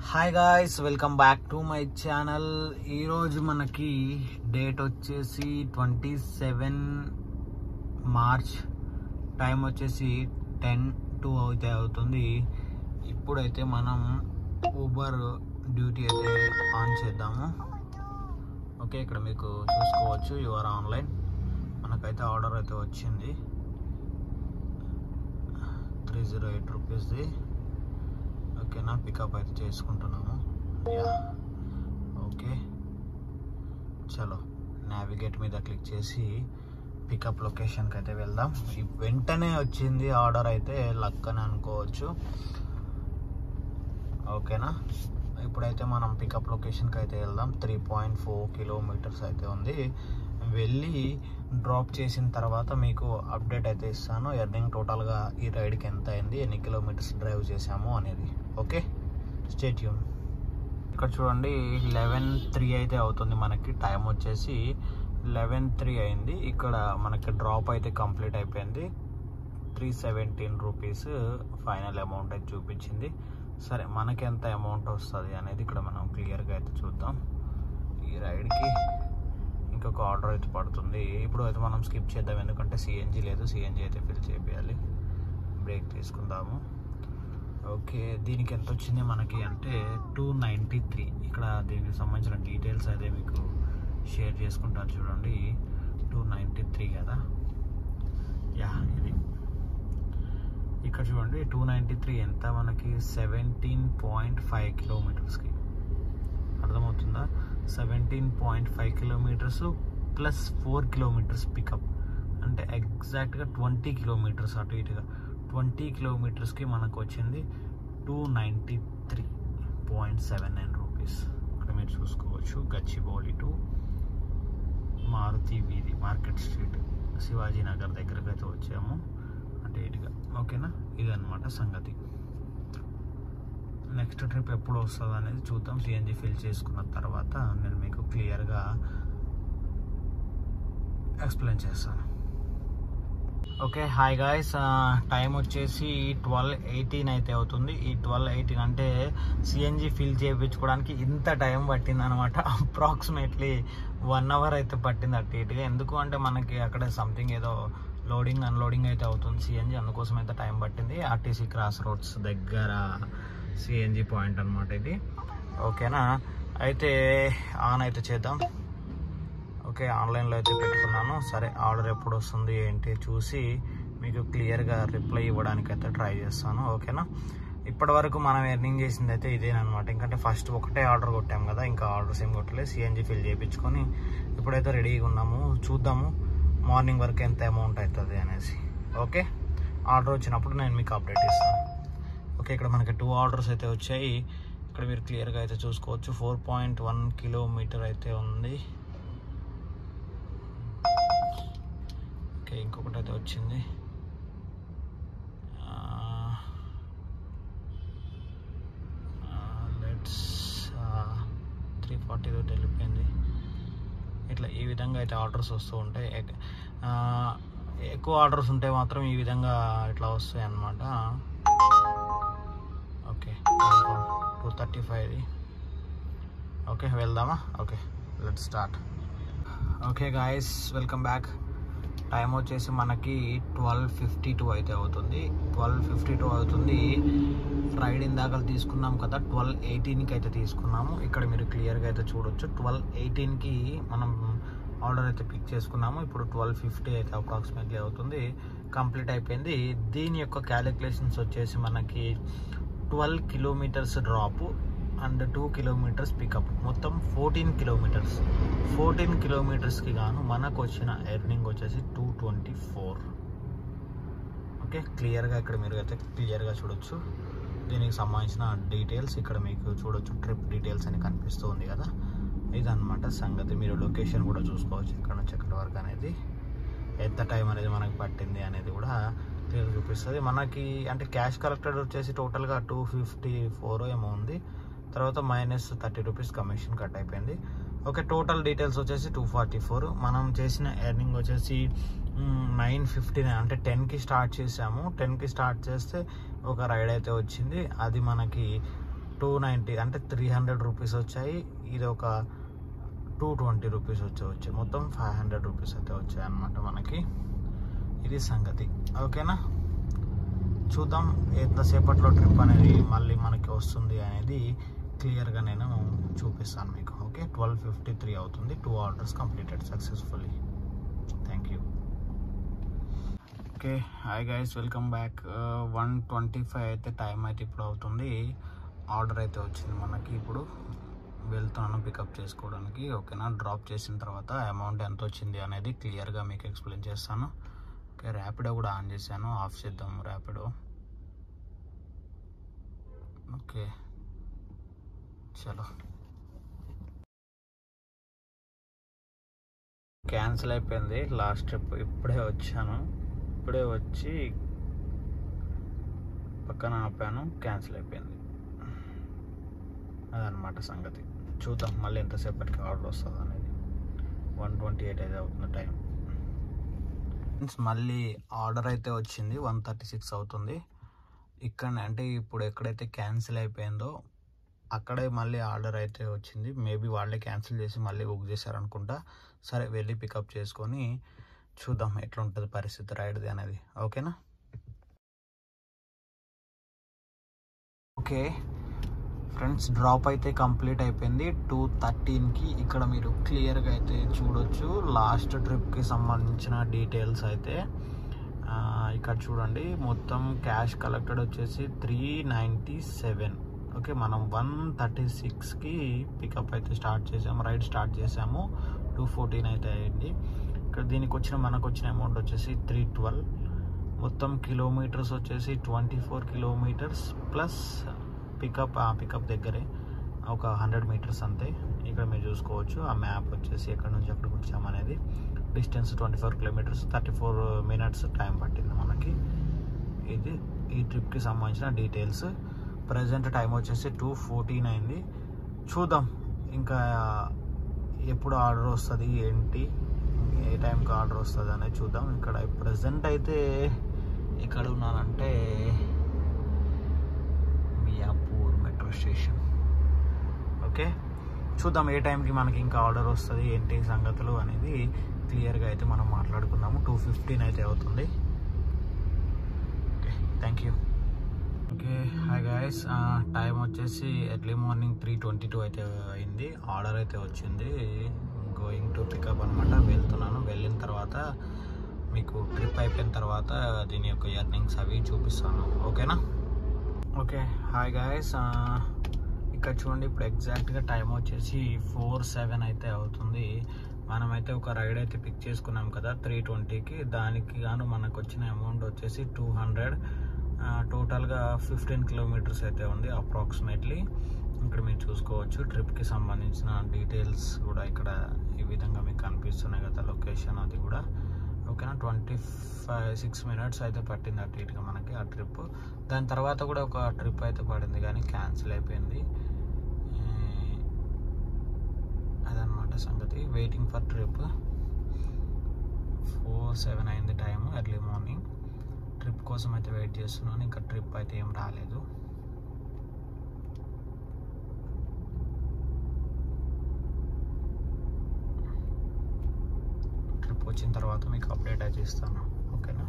hi guys welcome back to my channel ఈరోజు మనకి date వచ్చేసి ట్వంటీ సెవెన్ మార్చ్ టైం వచ్చేసి టెన్ టూ అయితే అవుతుంది ఇప్పుడైతే మనం ఊబర్ డ్యూటీ అయితే ఆన్ చేద్దాము ఓకే ఇక్కడ మీకు చూసుకోవచ్చు యువర్ ఆన్లైన్ మనకైతే ఆర్డర్ అయితే వచ్చింది త్రీ జీరో ఎయిట్ రూపీస్ది ఓకేనా పికప్ అయితే చేసుకుంటున్నాము యా ఓకే చలో నావిగేట్ మీద క్లిక్ చేసి పికప్ లొకేషన్కి అయితే వెళ్దాం ఈ వెంటనే వచ్చింది ఆర్డర్ అయితే లక్ అని అనుకోవచ్చు ఓకేనా ఇప్పుడైతే మనం పికప్ లొకేషన్కి అయితే వెళ్దాం త్రీ పాయింట్ ఫోర్ కిలోమీటర్స్ అయితే ఉంది వెళ్ళి డ్రాప్ చేసిన తర్వాత మీకు అప్డేట్ అయితే ఇస్తాను ఎర్నింగ్ టోటల్గా ఈ రైడ్కి ఎంత అయింది ఎన్ని కిలోమీటర్స్ డ్రైవ్ చేసాము అనేది ఓకే స్టేట్ యూన్ ఇక్కడ చూడండి లెవెన్ త్రీ అయితే అవుతుంది మనకి టైం వచ్చేసి లెవెన్ త్రీ అయింది ఇక్కడ మనకి డ్రాప్ అయితే కంప్లీట్ అయిపోయింది three seventeen rupees final amount అయితే చూపించింది సరే మనకి ఎంత అమౌంట్ వస్తుంది అనేది ఇక్కడ మనం క్లియర్గా అయితే చూద్దాం ఈ రైడ్కి ఇంకొక ఆర్డర్ అయితే పడుతుంది ఇప్పుడు అయితే మనం స్కిప్ చేద్దాం ఎందుకంటే సిఎన్జి లేదు సిఎన్జి అయితే ఫిల్ చేయాలి బ్రేక్ తీసుకుందాము ఓకే దీనికి ఎంత వచ్చింది మనకి అంటే టూ నైంటీ త్రీ ఇక్కడ దీనికి సంబంధించిన డీటెయిల్స్ అయితే మీకు షేర్ చేసుకుంటారు చూడండి టూ నైంటీ త్రీ కదా యా ఇది ఇక్కడ చూడండి టూ నైంటీ త్రీ ఎంత మనకి సెవెంటీన్ పాయింట్ ఫైవ్ కిలోమీటర్స్కి అర్థమవుతుందా seventeen point five kilometres plus four kilometres pickup అంటే ఎగ్జాక్ట్గా ట్వంటీ కిలోమీటర్స్ అటు ఇటుగా ట్వంటీ కిలోమీటర్స్కి మనకు వచ్చింది two ninety three point seven nine rupees అక్కడ మీరు చూసుకోవచ్చు గచ్చిబౌలి టు మారుతి వీధి మార్కెట్ స్ట్రీట్ శివాజీ నగర్ దగ్గరకు అయితే వచ్చాము అంటే ఇటుగా ఓకేనా ఇదన్నమాట సంగతి నెక్స్ట్ ట్రిప్ ఎప్పుడు వస్తుంది అనేది చూద్దాం సిఎన్జి ఫిల్ చేసుకున్న తర్వాత నేను మీకు క్లియర్గా ఎక్స్ప్లెయిన్ చేస్తాను ఓకే హాయ్ గాయస్ టైం వచ్చేసి ట్వెల్వ్ ఎయిటీన్ అయితే అవుతుంది ఈ ట్వెల్వ్ ఎయిటీన్ అంటే సిఎన్జి ఫిల్ చేయించుకోవడానికి ఇంత టైం పట్టింది అనమాట అప్రాక్సిమేట్లీ వన్ అవర్ అయితే పట్టింది అటు ఇటుగా ఎందుకు అంటే మనకి అక్కడ సంథింగ్ ఏదో లోడింగ్ అన్లోడింగ్ అయితే అవుతుంది సిఎన్జి అందుకోసం అయితే టైం పట్టింది ఆర్టీసీ క్రాస్ రోడ్స్ దగ్గర సిఎన్జి పాయింట్ అనమాట ఇది ఓకేనా అయితే ఆన్ అయితే చేద్దాం ఓకే ఆన్లైన్లో అయితే పెట్టుకున్నాను సరే ఆర్డర్ ఎప్పుడు వస్తుంది ఏంటి చూసి మీకు క్లియర్గా రిప్లై ఇవ్వడానికి అయితే ట్రై చేస్తాను ఓకేనా ఇప్పటి వరకు మనం ఎర్నింగ్ చేసింది అయితే ఇదేనమాట ఎందుకంటే ఫస్ట్ ఒకటే ఆర్డర్ కొట్టాం కదా ఇంకా ఆర్డర్స్ ఏం కొట్టలేదు సిఎన్జి ఫిల్ చేయించుకొని ఇప్పుడైతే రెడీగా ఉన్నాము చూద్దాము మార్నింగ్ వరకు ఎంత అమౌంట్ అవుతుంది అనేసి ఓకే ఆర్డర్ వచ్చినప్పుడు నేను మీకు అప్డేట్ ఇస్తాను ఓకే ఇక్కడ మనకి టూ ఆర్డర్స్ అయితే వచ్చాయి ఇక్కడ మీరు క్లియర్గా అయితే చూసుకోవచ్చు ఫోర్ పాయింట్ వన్ కిలోమీటర్ అయితే ఉంది ఓకే ఇంకొకటి అయితే వచ్చింది లెట్స్ త్రీ ఫార్టీ తోటి వెళ్ళిపోయింది ఇట్లా ఈ విధంగా అయితే ఆర్డర్స్ వస్తూ ఉంటాయి ఎక్- ఆ, ఎక్కువ ఆర్డర్స్ ఉంటే మాత్రం ఈ విధంగా ఇట్లా వస్తాయి అన్నమాట ఓకే టూ థర్టీ ఫైవ్ది ఓకే వెళ్దామా okay let start okay guys welcome back time వచ్చేసి మనకి ట్వెల్వ్ ఫిఫ్టీ టూ అయితే అవుతుంది ట్వెల్వ్ ఫిఫ్టీ టూ అవుతుంది రైడ్ ఇందాక తీసుకున్నాం కదా ట్వెల్వ్ ఎయిటీన్కి అయితే తీసుకున్నాము ఇక్కడ మీరు క్లియర్గా అయితే చూడొచ్చు ట్వెల్వ్ ఎయిటీన్కి మనం ఆర్డర్ అయితే పిక్ చేసుకున్నాము ఇప్పుడు ట్వెల్వ్ ఫిఫ్టీ అయితే అప్రాక్సిమేట్లీ అవుతుంది కంప్లీట్ అయిపోయింది దీని యొక్క క్యాలిక్యులేషన్స్ వచ్చేసి మనకి twelve kilometres drop and two kilometres pickup మొత్తం ఫోర్టీన్ కిలోమీటర్స్ ఫోర్టీన్ కిలోమీటర్స్కి గాను మనకు వచ్చిన ఎర్నింగ్ వచ్చేసి టూ ట్వంటీ ఫోర్ ఓకే క్లియర్గా ఇక్కడ మీరు అయితే క్లియర్గా చూడొచ్చు దీనికి సంబంధించిన డీటెయిల్స్ ఇక్కడ మీకు చూడొచ్చు ట్రిప్ డీటెయిల్స్ అని కనిపిస్తూ ఉంది కదా ఇదన్నమాట సంగతి మీరు లొకేషన్ కూడా చూసుకోవచ్చు ఇక్కడ నుంచి ఎక్కడి వరకు అనేది ఎంత టైం అనేది మనకి పట్టింది అనేది కూడా క్లియర్ చూపిస్తుంది మనకి అంటే క్యాష్ కలెక్టెడ్ వచ్చేసి టోటల్గా టూ ఫిఫ్టీ ఫోర్ ఏమో ఉంది తర్వాత minus thirty rupees commission cut అయిపోయింది ఓకే టోటల్ డీటెయిల్స్ వచ్చేసి టూ ఫార్టీ ఫోర్ మనం చేసిన ఎర్నింగ్ వచ్చేసి నైన్ ఫిఫ్టీ అంటే టెన్కి స్టార్ట్ చేసాము టెన్కి స్టార్ట్ చేస్తే ఒక రైడ్ అయితే వచ్చింది అది మనకి టూ నైంటీ అంటే త్రీ హండ్రెడ్ రూపీస్ వచ్చాయి ఇది ఒక టూ ట్వంటీ రూపీస్ వచ్చి వచ్చాయి మొత్తం ఫైవ్ హండ్రెడ్ రూపీస్ అయితే వచ్చాయి అన్నమాట మనకి ఇది సంగతి ఓకేనా చూద్దాం ఎంతసేపట్లో ట్రిప్ అనేది మళ్ళీ మనకి వస్తుంది అనేది క్లియర్గా నేను చూపిస్తాను మీకు ఓకే ట్వెల్వ్ ఫిఫ్టీ త్రీ అవుతుంది two orders completed successfully thank you okay hi guys welcome back one twenty five అయితే టైం అయితే ఇప్పుడు అవుతుంది ఆర్డర్ అయితే వచ్చింది మనకి ఇప్పుడు వెళ్తున్నాను పికప్ చేసుకోవడానికి ఓకేనా డ్రాప్ చేసిన తర్వాత అమౌంట్ ఎంత వచ్చింది అనేది క్లియర్గా మీకు ఎక్స్ప్లెయిన్ చేస్తాను ఓకే ర్యాపిడో కూడా ఆన్ చేశాను ఆఫ్ చేద్దాము ర్యాపిడో ఓకే చలో క్యాన్సిల్ అయిపోయింది లాస్ట్ ట్రిప్ ఇప్పుడే వచ్చాను ఇప్పుడే వచ్చి పక్కన ఆపాను క్యాన్సిల్ అయిపోయింది అదనమాట సంగతి చూద్దాం మళ్ళీ ఎంతసేపటికి ఆర్డర్ వస్తుంది అనేది వన్ ట్వంటీ ఎయిట్ అయితే అవుతుంది టైం ఫ్రెండ్స్ మళ్ళీ ఆర్డర్ అయితే వచ్చింది వన్ థర్టీ సిక్స్ అవుతుంది ఇక్కడ అంటే ఇప్పుడు ఎక్కడైతే క్యాన్సిల్ అయిపోయిందో అక్కడే మళ్ళీ ఆర్డర్ అయితే వచ్చింది మేబీ వాళ్ళే క్యాన్సిల్ చేసి మళ్ళీ బుక్ చేశారనుకుంటా సరే వెళ్ళి పికప్ చేసుకొని చూద్దాం ఎట్లా ఉంటుంది పరిస్థితి రైడ్ది అనేది ఓకేనా ఓకే ఫ్రెండ్స్ డ్రాప్ అయితే కంప్లీట్ అయిపోయింది టూ థర్టీన్కి ఇక్కడ మీరు క్లియర్గా అయితే చూడొచ్చు లాస్ట్ ట్రిప్కి సంబంధించిన డీటెయిల్స్ అయితే ఆ, ఇక్కడ చూడండి మొత్తం క్యాష్ కలెక్టెడ్ వచ్చేసి త్రీ నైంటీ సెవెన్ ఓకే మనం వన్ థర్టీ సిక్స్కి పికప్ అయితే స్టార్ట్ చేసాము రైడ్ స్టార్ట్ చేసాము టూ ఫోర్టీన్ అయితే అయింది ఇక్కడ దీనికి వచ్చిన మనకు వచ్చిన అమౌంట్ వచ్చేసి త్రీ ట్వెల్వ్ మొత్తం కిలోమీటర్స్ వచ్చేసి twenty four kilometres plus pickup ఆ పికప్ దగ్గరే ఒక హండ్రెడ్ మీటర్స్ అంతే ఇక్కడ మీరు చూసుకోవచ్చు ఆ మ్యాప్ వచ్చేసి ఎక్కడి నుంచి ఎక్కడికి వచ్చామనేది distance twenty four kilometres thirty four minutes time పట్టింది మనకి ఇది ఈ ట్రిప్కి సంబంధించిన డీటెయిల్స్ ప్రజెంట్ టైం వచ్చేసి టూ ఫోర్టీన్ అయింది చూద్దాం ఇంకా ఎప్పుడు ఆర్డర్ వస్తుంది ఏంటి ఏ టైంకి ఆర్డర్ వస్తుంది అనేది చూద్దాం ఇక్కడ ప్రజెంట్ అయితే ఎక్కడ ఉన్నానంటే మియాపూర్ మెట్రో స్టేషన్ ఓకే చూద్దాం ఏ టైంకి మనకి ఇంకా ఆర్డర్ వస్తుంది ఏంటి సంగతులు అనేది క్లియర్గా అయితే మనం మాట్లాడుకుందాము టూ ఫిఫ్టీన్ అయితే అవుతుంది okay thank you okay hi guys time వచ్చేసి early morning three twenty two అయితే అయింది ఆర్డర్ అయితే వచ్చింది గోయింగ్ టు పికప్ అనమాట వెళ్తున్నాను వెళ్ళిన తర్వాత మీకు ట్రిప్ అయిపోయిన తర్వాత దీని యొక్క ఎర్నింగ్స్ అవి చూపిస్తాను ఓకేనా ఓకే హాయ్ గాయస్ ఇక్కడ చూడండి ఇప్పుడు ఎగ్జాక్ట్గా టైం వచ్చేసి ఫోర్ సెవెన్ అయితే అవుతుంది మనమైతే ఒక రైడ్ అయితే పిక్ చేసుకున్నాం కదా త్రీ ట్వంటీకి దానికి గాను మనకు వచ్చిన అమౌంట్ వచ్చేసి టూ హండ్రెడ్ టోటల్గా ఫిఫ్టీన్ కిలోమీటర్స్ అయితే ఉంది అప్రాక్సిమేట్లీ ఇక్కడ మీరు చూసుకోవచ్చు ట్రిప్కి సంబంధించిన డీటెయిల్స్ కూడా ఇక్కడ ఈ విధంగా మీకు కనిపిస్తున్నాయి కదా లొకేషన్ అది కూడా ఓకేనా ట్వంటీ ఫైవ్ సిక్స్ మినిట్స్ అయితే పట్టింది అటు ఇటుగా మనకి ఆ ట్రిప్ దాని తర్వాత కూడా ఒక ట్రిప్ అయితే పడింది కానీ క్యాన్సిల్ అయిపోయింది ఏ, అదనమాట సంగతి waiting for trip four seven అయింది టైం ఎర్లీ మార్నింగ్ ట్రిప్ కోసం అయితే వెయిట్ చేస్తున్నాను ఇంకా ట్రిప్ అయితే ఏం రాలేదు ట్రిప్ వచ్చిన తర్వాత మీకు అప్డేట్ అయితే ఇస్తాను ఓకేనా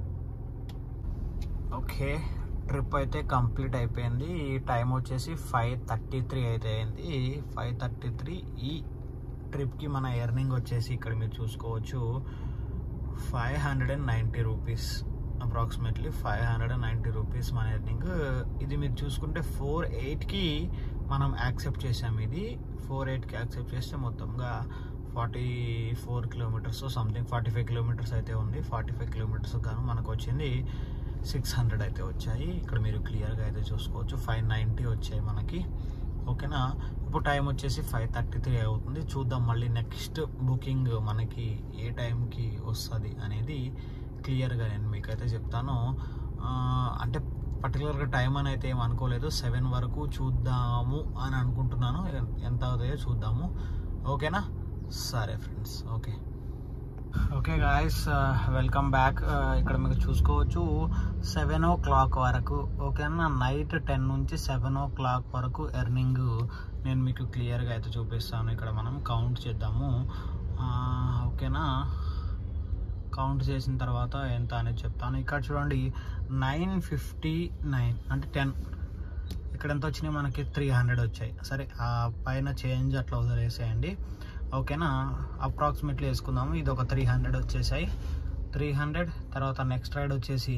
ఓకే ట్రిప్ అయితే కంప్లీట్ అయిపోయింది ఈ టైం వచ్చేసి ఫైవ్ థర్టీ త్రీ అయితే అయింది ఫైవ్ థర్టీ త్రీ ఈ ట్రిప్కి మన ఎర్నింగ్ వచ్చేసి ఇక్కడ మీరు చూసుకోవచ్చు five hundred and ninety rupees approximately five hundred and ninety rupees మన ఎర్నింగ్ ఇది మీరు చూసుకుంటే ఫోర్ ఎయిట్కి మనం యాక్సెప్ట్ చేసాం ఇది ఫోర్ ఎయిట్కి యాక్సెప్ట్ చేస్తే మొత్తంగా forty four kilometres something forty five kilometres అయితే ఉంది ఫార్టీ ఫైవ్ కిలోమీటర్స్ గాను మనకు వచ్చింది సిక్స్ హండ్రెడ్ అయితే వచ్చాయి ఇక్కడ మీరు క్లియర్గా అయితే చూసుకోవచ్చు ఫైవ్ నైంటీ వచ్చాయి మనకి ఓకేనా ఇప్పుడు టైం వచ్చేసి ఫైవ్ థర్టీ త్రీ అవుతుంది చూద్దాం మళ్ళీ నెక్స్ట్ బుకింగ్ మనకి ఏ టైంకి వస్తుంది అనేది క్లియర్గా నేను మీకైతే చెప్తాను ఆ, అంటే పర్టికులర్గా టైం అని అయితే ఏం అనుకోలేదు సెవెన్ వరకు చూద్దాము అని అనుకుంటున్నాను ఎంత అవుతాయో చూద్దాము ఓకేనా సరే friends okay okay guys welcome back ఇక్కడ మీకు చూసుకోవచ్చు సెవెన్ ఓ క్లాక్ వరకు ఓకేనా నైట్ టెన్ నుంచి సెవెన్ ఓ క్లాక్ వరకు ఎర్నింగ్ నేను మీకు క్లియర్గా అయితే చూపిస్తాను ఇక్కడ మనం కౌంట్ చేద్దాము ఆ, ఓకేనా కౌంట్ చేసిన తర్వాత ఎంత అనేది చెప్తాను ఇక్కడ చూడండి నైన్ ఫిఫ్టీ నైన్ అంటే టెన్ ఇక్కడ ఎంత వచ్చినాయి మనకి త్రీ హండ్రెడ్ వచ్చాయి సరే ఆ పైన చేంజ్ అట్లా వదిలేసేయండి ఓకేనా అప్రాక్సిమేట్లీ వేసుకుందాము ఇది ఒక త్రీ హండ్రెడ్ వచ్చేసాయి త్రీ హండ్రెడ్ తర్వాత నెక్స్ట్ రైడ్ వచ్చేసి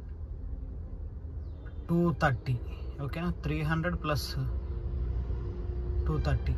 టూ థర్టీ ఓకేనా three hundred plus two thirty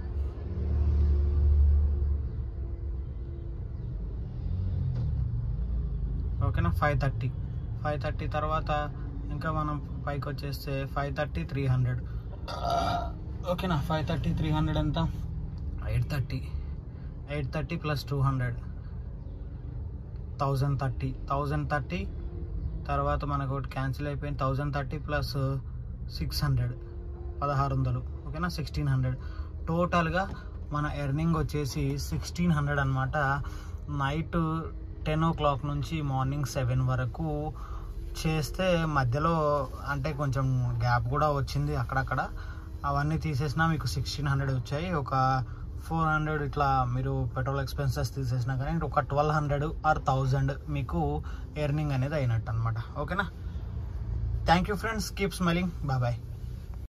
ఓకేనా ఫైవ్ థర్టీ ఫైవ్ థర్టీ తర్వాత ఇంకా మనం పైకి వచ్చేస్తే ఫైవ్ థర్టీ త్రీ హండ్రెడ్ ఓకేనా ఫైవ్ థర్టీ త్రీ హండ్రెడ్ ఎంత eight thirty eight thirty plus two hundred thousand thirty thousand thirty తర్వాత మనకు ఒకటి క్యాన్సిల్ అయిపోయింది thousand thirty plus six hundred పదహారు వందలు ఓకేనా సిక్స్టీన్ హండ్రెడ్ టోటల్గా మన ఎర్నింగ్ వచ్చేసి సిక్స్టీన్ హండ్రెడ్ అనమాట నైట్ టెన్ ఓ క్లాక్ నుంచి మార్నింగ్ సెవెన్ వరకు చేస్తే మధ్యలో అంటే కొంచెం గ్యాప్ కూడా వచ్చింది అక్కడక్కడ అవన్నీ తీసేసినా మీకు సిక్స్టీన్ హండ్రెడ్ వచ్చాయి ఒక ఫోర్ హండ్రెడ్ ఇట్లా మీరు పెట్రోల్ ఎక్స్పెన్సెస్ తీసేసినా కానీ ఒక ట్వెల్వ్ హండ్రెడ్ ఆర్ థౌజండ్ మీకు ఎర్నింగ్ అనేది అయినట్టు అనమాట ఓకేనా thank you friends keep smiling bye bye